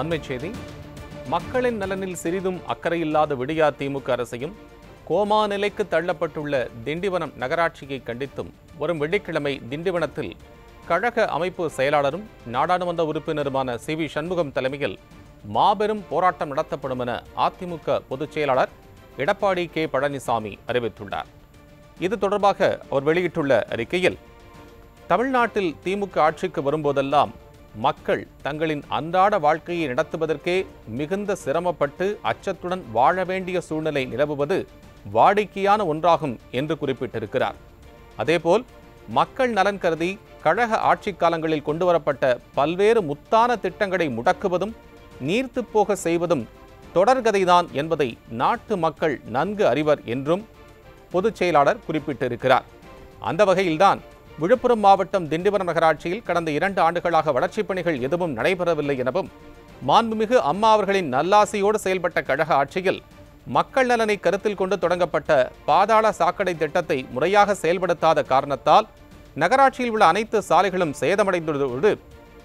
அண்மைச் செய்தி மக்களின் நலனில் சிறிதும் அக்கறையில்லாத விடியா திமுக அரசையும் கோமா நிலைக்கு தள்ளப்பட்டுள்ள திண்டிவனம் நகராட்சியை கண்டித்தும் வரும் வெள்ளிக்கிழமை திண்டிவனத்தில் கழக அமைப்பு செயலாளரும் நாடாளுமன்ற உறுப்பினருமான சி வி சண்முகம் தலைமையில் மாபெரும் போராட்டம் நடத்தப்படும் என அதிமுக பொதுச் செயலாளர் எடப்பாடி கே பழனிசாமி அறிவித்துள்ளார் இது தொடர்பாக அவர் வெளியிட்டுள்ள அறிக்கையில் தமிழ்நாட்டில் திமுக ஆட்சிக்கு வரும்போதெல்லாம் மக்கள் தங்களின் அன்றாட வாழ்க்கையை நடத்துவதற்கே மிகுந்த சிரமப்பட்டு அச்சத்துடன் வாழ வேண்டிய சூழ்நிலை நிலவுவது வாடிக்கையான ஒன்றாகும் என்று குறிப்பிட்டிருக்கிறார் அதேபோல் மக்கள் நலன் கருதி கழக ஆட்சிக் காலங்களில் கொண்டுவரப்பட்ட பல்வேறு முத்தான திட்டங்களை முடக்குவதும் நீர்த்துப் போக செய்வதும் தொடர்கதைதான் என்பதை நாட்டு மக்கள் நன்கு அறிவர் என்றும் பொதுச் செயலாளர் குறிப்பிட்டிருக்கிறார் அந்த வகையில்தான் விழுப்புரம் மாவட்டம் திண்டிவனம் நகராட்சியில் கடந்த இரண்டு ஆண்டுகளாக வளர்ச்சிப் பணிகள் எதுவும் நடைபெறவில்லை எனவும் மாண்புமிகு அம்மா அவர்களின் நல்லாசையோடு செயல்பட்ட கழக ஆட்சியில் மக்கள் நலனை கருத்தில் கொண்டு தொடங்கப்பட்ட பாதாள சாக்கடை திட்டத்தை முறையாக செயல்படுத்தாத காரணத்தால் நகராட்சியில் உள்ள அனைத்து சாலைகளும் சேதமடைந்துள்ளதோடு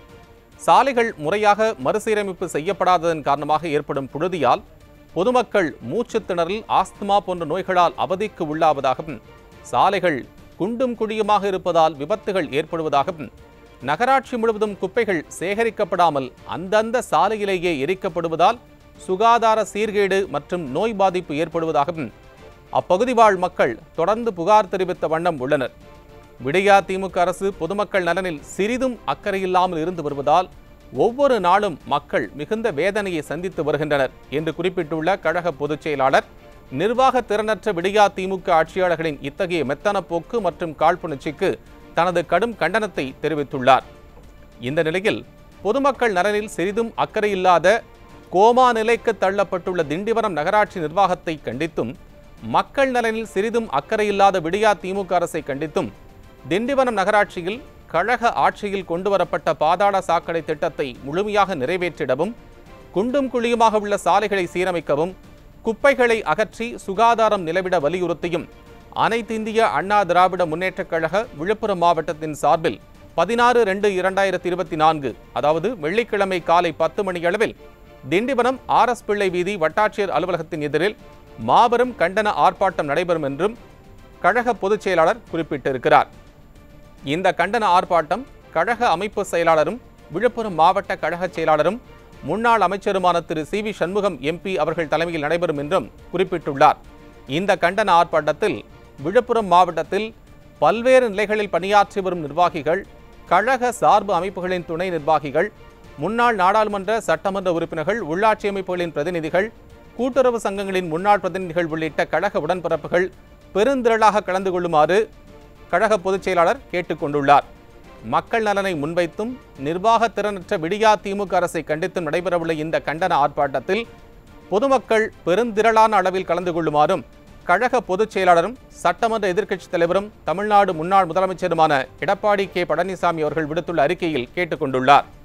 சாலைகள் முறையாக மறுசீரமைப்பு செய்யப்படாததன் காரணமாக ஏற்படும் புழுதியால் பொதுமக்கள் மூச்சுத் திணறல் ஆஸ்துமா போன்ற நோய்களால் அவதிக்கு உள்ளாவதாகவும் சாலைகள் குண்டும் குழியுமாக இருப்பதால் விபத்துகள் ஏற்படுவதாகவும் நகராட்சி முழுவதும் குப்பைகள் சேகரிக்கப்படாமல் அந்தந்த சாலையிலேயே எரிக்கப்படுவதால் சுகாதார சீர்கேடு மற்றும் நோய் பாதிப்பு ஏற்படுவதாகவும் அப்பகுதி வாழ் மக்கள் தொடர்ந்து புகார் தெரிவித்த வண்ணம் உள்ளனர் விடியா திமுக அரசு பொதுமக்கள் நலனில் சிறிதும் அக்கறையில்லாமல் இருந்து வருவதால் ஒவ்வொரு நாளும் மக்கள் மிகுந்த வேதனையை சந்தித்து வருகின்றனர் என்று குறிப்பிட்டுள்ள கழக பொதுச் செயலாளர் நிர்வாக திறனற்ற விடியா திமுக ஆட்சியாளர்களின் இத்தகைய மெத்தன போக்கு மற்றும் காழ்ப்புணர்ச்சிக்கு தனது கடும் கண்டனத்தை தெரிவித்துள்ளார் இந்த நிலையில் பொதுமக்கள் நலனில் சிறிதும் அக்கறையில்லாத கோமா நிலைக்கு தள்ளப்பட்டுள்ள திண்டிவனம் நகராட்சி நிர்வாகத்தை கண்டித்தும் மக்கள் நலனில் சிறிதும் அக்கறையில்லாத விடியா திமுக அரசை கண்டித்தும் திண்டிவனம் நகராட்சியில் கழக ஆட்சியில் கொண்டுவரப்பட்ட பாதாள சாக்கடை திட்டத்தை முழுமையாக நிறைவேற்றிடவும் குண்டும் குழியுமாக உள்ள சாலைகளை சீரமைக்கவும் குப்பைகளை அகற்றி சுகாதாரம் நிலவிட வலியுறுத்தியும் அனைத்திந்திய அண்ணா திராவிட முன்னேற்றக் கழக விழுப்புரம் மாவட்டத்தின் சார்பில் பதினாறு ரெண்டு இரண்டாயிரத்தி இருபத்தி நான்கு அதாவது வெள்ளிக்கிழமை காலை பத்து மணியளவில் திண்டிவனம் ஆர் எஸ் பிள்ளை வீதி வட்டாட்சியர் அலுவலகத்தின் எதிரில் மாபெரும் கண்டன ஆர்ப்பாட்டம் நடைபெறும் என்றும் கழக பொதுச் செயலாளர் குறிப்பிட்டிருக்கிறார் இந்த கண்டன ஆர்ப்பாட்டம் கழக அமைப்பு செயலாளரும் விழுப்புரம் மாவட்ட கழக செயலாளரும் முன்னாள் அமைச்சருமான திரு சி வி சண்முகம் எம்பி அவர்கள் தலைமையில் நடைபெறும் என்றும் குறிப்பிட்டுள்ளார் இந்த கண்டன ஆர்ப்பாட்டத்தில் விழுப்புரம் மாவட்டத்தில் பல்வேறு நிலைகளில் பணியாற்றி வரும் நிர்வாகிகள் கழக சார்பு அமைப்புகளின் துணை நிர்வாகிகள் முன்னாள் நாடாளுமன்ற சட்டமன்ற உறுப்பினர்கள் உள்ளாட்சி அமைப்புகளின் பிரதிநிதிகள் கூட்டுறவு சங்கங்களின் முன்னாள் பிரதிநிதிகள் உள்ளிட்ட கழக உடன்பிறப்புகள் பெருந்திரளாக கலந்து கொள்ளுமாறு கழக பொதுச் செயலாளர் கேட்டுக்கொண்டுள்ளார் மக்கள் நலனை முன்வைத்தும் நிர்வாக திறனற்ற விடியா திமுக அரசை கண்டித்தும் நடைபெறவுள்ள இந்த கண்டன ஆர்ப்பாட்டத்தில் பொதுமக்கள் பெருந்திரளான அளவில் கலந்து கொள்ளுமாறும் கழக பொதுச் செயலாளரும் சட்டமன்ற எதிர்க்கட்சித் தலைவரும் தமிழ்நாடு முன்னாள் முதலமைச்சருமான எடப்பாடி கே பழனிசாமி அவர்கள் விடுத்துள்ள அறிக்கையில் கேட்டுக்கொண்டுள்ளார்